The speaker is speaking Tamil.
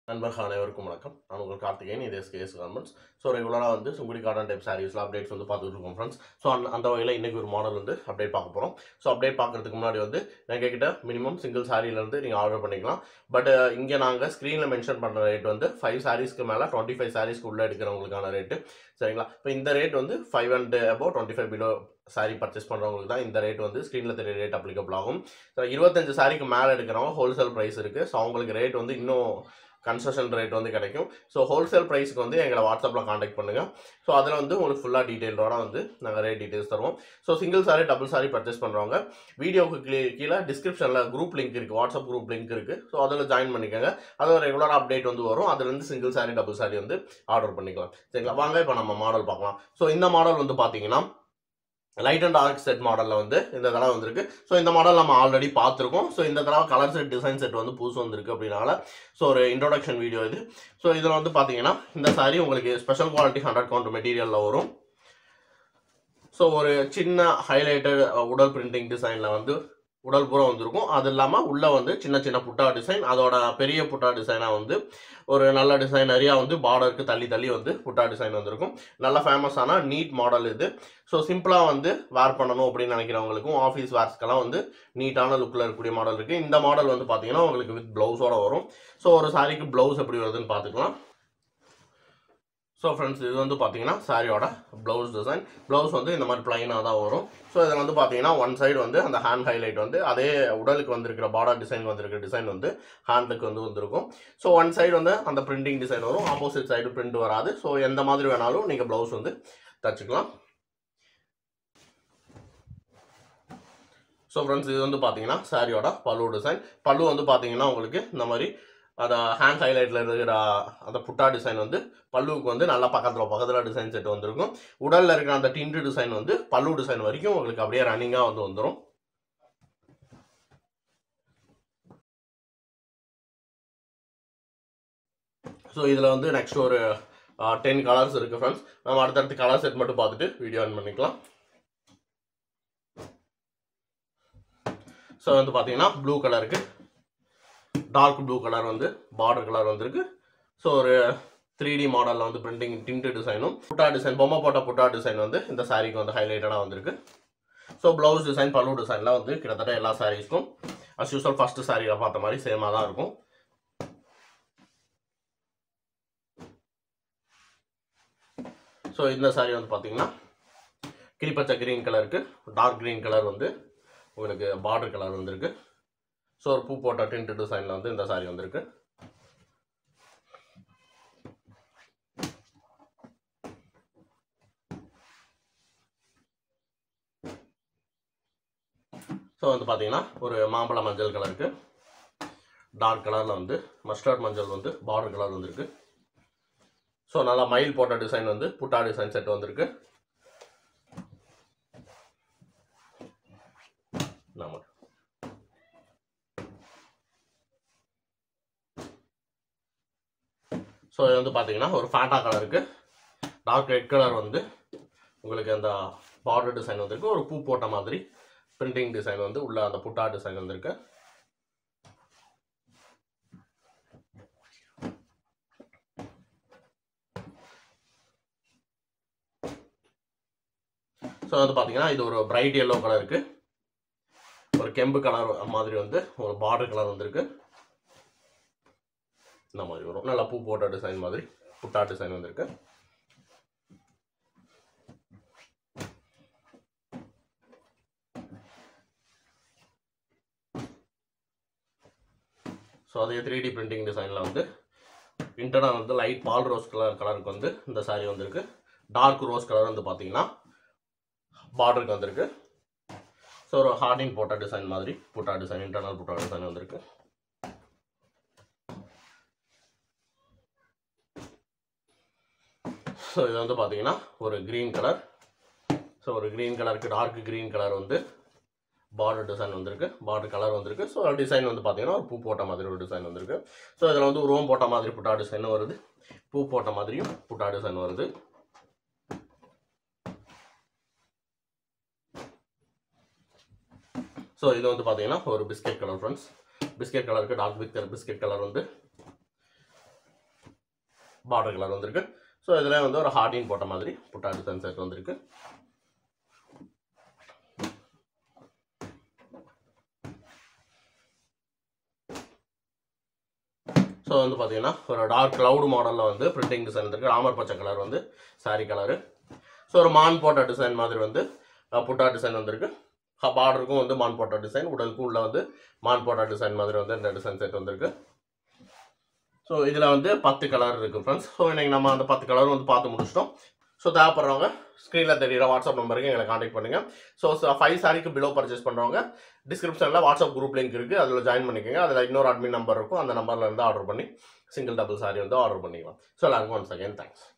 நண்பர்கள் அனைவருக்கும் வணக்கம் நான் உங்கள் கார்த்திகேயன் இது எஸ்கேஎஸ் கார்மெண்ட்ஸ் ஸோ ரெகுலராக வந்து சுங்குடி காட்டன் டைப் சாரீஸில் அப்டேட்ஸ் வந்து பார்த்துட்டு இருக்கோம் ஃப்ரெண்ட்ஸ் ஸோ அந்த அந்த வகையில் இன்றைக்கி ஒரு மாடல் வந்து அப்டேட் பார்க்க போகிறோம் ஸோ அப்டேட் பார்க்குறதுக்கு முன்னாடி வந்து எங்கள் கிட்ட மினிமம் சிங்கிள் சாரியிலேருந்து நீங்கள் ஆர்டர் பண்ணிக்கலாம் பட் இங்கே நாங்கள் ஸ்க்ரீனில் மென்ஷன் பண்ணுற ரேட் வந்து ஃபைவ் சாரீஸ்க்கு மேலே டுவெண்ட்டி ஃபைவ் சாரீஸ்க்கு உள்ளே எடுக்கிறவங்களுக்கான ரேட்டு சரிங்களா இப்போ இந்த ரேட் வந்து five and above twenty five below sari purchase பண்ணுறவங்களுக்கு தான் இந்த ரேட் வந்து ஸ்க்ரீனில் தெரிய ரேட் அப்ளிகபிள் ஆகும் ஸோ இருபத்தஞ்சு சாரிக்கு மேலே எடுக்கிறவங்க ஹோல்சேல் ப்ரைஸ் இருக்குது ஸோ அவங்களுக்கு ரேட் வந்து இன்னும் கன்செஷன் ரேட் வந்து கிடைக்கும் ஸோ ஹோல்சேல் ப்ரைஸ்க்கு வந்து எங்களை வாட்ஸ்அப்பில் காண்டாக்ட் பண்ணுங்கள் ஸோ அதில் வந்து உங்களுக்கு ஃபுல்லாக டீட்டெயிலோட வந்து நாங்கள் ரேட் டீட்டெயில்ஸ் தருவோம் so single sari double sari purchase பண்ணுறவங்க வீடியோக்கு கீழே கீழே டிஸ்கிரிப்ஷனில் குரூப் லிங்க் இருக்குது வாட்ஸ்அப் குரூப் லிங்க் இருக்குது ஸோ அதில் ஜாயின் பண்ணிக்கோங்க அது ரெகுலராக அப்டேட் வந்து வரும் அதுலேருந்து சிங்கிள் சாரி டபுள் சாரி வந்து ஆர்டர் பண்ணிக்கலாம் சரிங்களா வாங்க இப்போ நம்ம மாடல் பார்க்கலாம் ஸோ இந்த மாடல் வந்து பார்த்தீங்கன்னா லைட் அண்ட் டார்க் செட் மாடலில் வந்து இந்த தடவை வந்திருக்கு ஸோ இந்த மாடல் நம்ம ஆல்ரெடி பார்த்துருக்கோம் ஸோ இந்த தடவை கலர் செட் டிசைன் செட் வந்து புதுசு வந்திருக்கு அப்படின்னால ஸோ ஒரு இன்ட்ரோடக்ஷன் வீடியோ இது ஸோ இதில் வந்து பார்த்தீங்கன்னா இந்த சாரீ உங்களுக்கு ஸ்பெஷல் குவாலிட்டி ஹண்ட்ரட் கவுண்ட் மெட்டீரியலில் வரும் ஸோ ஒரு சின்ன ஹைலைட்டட் உடல் பிரிண்டிங் டிசைனில் வந்து உடல் பூரா வந்திருக்கும் அது இல்லாமல் உள்ளே வந்து சின்ன சின்ன புட்டா டிசைன் அதோட பெரிய புட்டா டிசைனாக வந்து ஒரு நல்ல டிசைன் நிறையா வந்து பார்டருக்கு தள்ளி தள்ளி வந்து புட்டா டிசைன் வந்திருக்கும் நல்ல ஃபேமஸான நீட் மாடல் இது ஸோ சிம்பிளாக வந்து வேர் பண்ணணும் அப்படின்னு நினைக்கிறவங்களுக்கும் ஆஃபீஸ் வேர்ஸ்க்கெல்லாம் வந்து நீட்டான லுக்கில் இருக்கக்கூடிய மாடல் இருக்குது இந்த மாடல் வந்து பார்த்தீங்கன்னா உங்களுக்கு வித் ப்ளவுஸோட வரும் ஸோ ஒரு சாரிக்கு ப்ளவுஸ் எப்படி வருதுன்னு பார்த்துக்கலாம் ஸோ ஃப்ரெண்ட்ஸ் இது வந்து பார்த்தீங்கன்னா சாரியோட ப்ளவுஸ் டிசைன் ப்ளவுஸ் வந்து இந்த மாதிரி ப்ளைனாக தான் வரும் ஸோ இதில் வந்து பார்த்தீங்கன்னா ஒன் சைடு வந்து அந்த ஹேண்ட் ஹைலைட் வந்து அதே உடலுக்கு வந்திருக்கிற பார்டர் டிசைன் வந்திருக்கிற டிசைன் வந்து ஹேண்டுக்கு வந்து வந்திருக்கும் ஸோ ஒன் சைடு வந்து அந்த பிரிண்டிங் டிசைன் வரும் ஆப்போசிட் சைடு பிரிண்ட் வராது ஸோ எந்த மாதிரி வேணாலும் நீங்கள் ப்ளவுஸ் வந்து தச்சுக்கலாம் ஸோ ஃப்ரெண்ட்ஸ் இது வந்து பார்த்தீங்கன்னா சாரியோட பல்லு டிசைன் பல்லு வந்து பார்த்தீங்கன்னா உங்களுக்கு இந்த மாதிரி அந்த ஹேண்ட் ஹைலைட்டில் இருக்கிற அந்த புட்டா டிசைன் வந்து பல்லுவுக்கு வந்து நல்லா பக்கத்தில் பக்கத்தில் டிசைன் செட் வந்திருக்கும் உடலில் இருக்கிற அந்த டிண்டு டிசைன் வந்து பல்லு டிசைன் வரைக்கும் உங்களுக்கு அப்படியே ரன்னிங்காக வந்து வந்துடும் ஸோ இதில் வந்து நெக்ஸ்ட் ஒரு டென் கலர்ஸ் இருக்குது ஃப்ரெண்ட்ஸ் நம்ம அடுத்தடுத்து கலர் செட் மட்டும் பார்த்துட்டு வீடியோ ஆன் பண்ணிக்கலாம் ஸோ வந்து பார்த்தீங்கன்னா ப்ளூ கலருக்கு டார்க் ப்ளூ கலர் வந்து பார்டர் கலர் வந்திருக்கு ஸோ ஒரு த்ரீ டி மாடலில் வந்து பிரிண்டிங் டிண்ட் டிசைனும் புட்டா டிசைன் பொம்மை போட்ட புட்டா டிசைன் வந்து இந்த சாரீக்கு வந்து ஹைலைட்டடாக வந்திருக்கு ஸோ ப்ளவுஸ் டிசைன் பல்லு டிசைன்லாம் வந்து கிட்டத்தட்ட எல்லா சாரீஸ்க்கும் அஸ் யூஸ்வல் ஃபஸ்ட்டு சாரியில் பார்த்த மாதிரி சேமாக தான் இருக்கும் ஸோ இந்த சாரீ வந்து பார்த்தீங்கன்னா கிளிப்பச்சை க்ரீன் கலருக்கு டார்க் க்ரீன் கலர் வந்து உங்களுக்கு பார்டர் கலர் வந்திருக்கு ஸோ ஒரு பூ போட்ட டிண்ட் டிசைனில் வந்து இந்த சாரீ வந்திருக்கு ஸோ வந்து பார்த்தீங்கன்னா ஒரு மாம்பழ மஞ்சள் கலருக்கு டார்க் கலரில் வந்து மஸ்டர்ட் மஞ்சள் வந்து பார்டர் கலர் வந்திருக்கு ஸோ நல்லா மயில் போட்ட டிசைன் வந்து புட்டா டிசைன் செட் வந்திருக்கு நம்ம ஸோ இது வந்து பார்த்தீங்கன்னா ஒரு ஃபேண்டா கலருக்கு டார்க் ரெட் கலர் வந்து உங்களுக்கு அந்த பார்டர் டிசைன் வந்திருக்கு ஒரு பூ போட்ட மாதிரி பிரிண்டிங் டிசைன் வந்து உள்ள அந்த புட்டா டிசைன் வந்திருக்கு ஸோ வந்து பார்த்தீங்கன்னா இது ஒரு பிரைட் எல்லோ கலருக்கு ஒரு கெம்பு கலர் மாதிரி வந்து ஒரு பார்டர் கலர் வந்திருக்கு இந்த மாதிரி வரும் நல்லா பூ போட்ட டிசைன் மாதிரி புட்டா டிசைன் வந்திருக்கு ஸோ அதே த்ரீ டி பிரிண்டிங் டிசைனில் வந்து இன்டர்னல் வந்து லைட் பால் ரோஸ் கலர் கலருக்கு வந்து இந்த சாரீ வந்திருக்கு டார்க் ரோஸ் கலர் வந்து பார்த்தீங்கன்னா பார்டருக்கு வந்திருக்கு ஸோ ஒரு ஹார்டிங் போட்ட டிசைன் மாதிரி புட்டா டிசைன் இன்டர்னல் புட்டா டிசைன் வந்திருக்கு ஸோ இது வந்து பார்த்தீங்கன்னா ஒரு க்ரீன் கலர் ஸோ ஒரு க்ரீன் கலருக்கு டார்க் க்ரீன் கலர் வந்து பார்டர் டிசைன் வந்திருக்கு பார்டர் கலர் வந்திருக்கு ஸோ டிசைன் வந்து பார்த்தீங்கன்னா ஒரு பூ போட்ட மாதிரி ஒரு டிசைன் வந்திருக்கு ஸோ இதில் வந்து ரோம் போட்ட மாதிரி புட்டா டிசைனும் வருது பூ போட்ட மாதிரியும் புட்டா டிசைன் வருது ஸோ இது வந்து பார்த்தீங்கன்னா ஒரு பிஸ்கெட் கலர் ஃப்ரெண்ட்ஸ் பிஸ்கெட் கலருக்கு டார்க் பிஸ்கெட் பிஸ்கெட் கலர் வந்து பார்டர் கலர் வந்திருக்கு ஸோ இதில் வந்து ஒரு ஹார்டின் போட்ட மாதிரி புட்டா டிசைன் செட் வந்திருக்கு ஸோ வந்து பார்த்தீங்கன்னா ஒரு டார்க் க்ளவுட் மாடலில் வந்து பிரிண்டிங் டிசைன் இருக்கு ராமர் பச்சை கலர் வந்து saree கலரு ஸோ ஒரு மான் போட்ட டிசைன் மாதிரி வந்து அஹ், புட்டா டிசைன் வந்திருக்கு பார்டருக்கும் வந்து மான் போட்ட டிசைன் உடலுக்கும் உள்ள வந்து மான் போட்ட டிசைன் மாதிரி வந்து இந்த டிசைன் செட் வந்திருக்கு ஸோ இதில் வந்து பத்து கலர் இருக்குது ஃப்ரெண்ட்ஸ் ஸோ இன்னைக்கு நம்ம அந்த பத்து கலர் வந்து பார்த்து முடிச்சிட்டோம் ஸோ தேவைப்படுறவங்க ஸ்க்ரீனில் தெரியுற வாட்ஸ்அப் நம்பருக்கு எங்களை காண்டாக்ட் பண்ணுங்கள் ஸோ ஃபைவ் சாரிக்கு பிலோ பர்ச்சேஸ் பண்ணுறவங்க டிஸ்கிரிப்ஷனில் வாட்ஸ்அப் குரூப் லிங்க் இருக்குது அதில் ஜாயின் பண்ணிக்கோங்க அதில் இன்னொரு அட்மின் நம்பர் இருக்கும் அந்த நம்பரில் இருந்து ஆர்டர் பண்ணி சிங்கிள் டபுள் சாரி வந்து ஆர்டர் பண்ணிக்கலாம் ஸோ எல்லாருக்கும் ஒன்ஸ் அகேன் தேங்க்ஸ்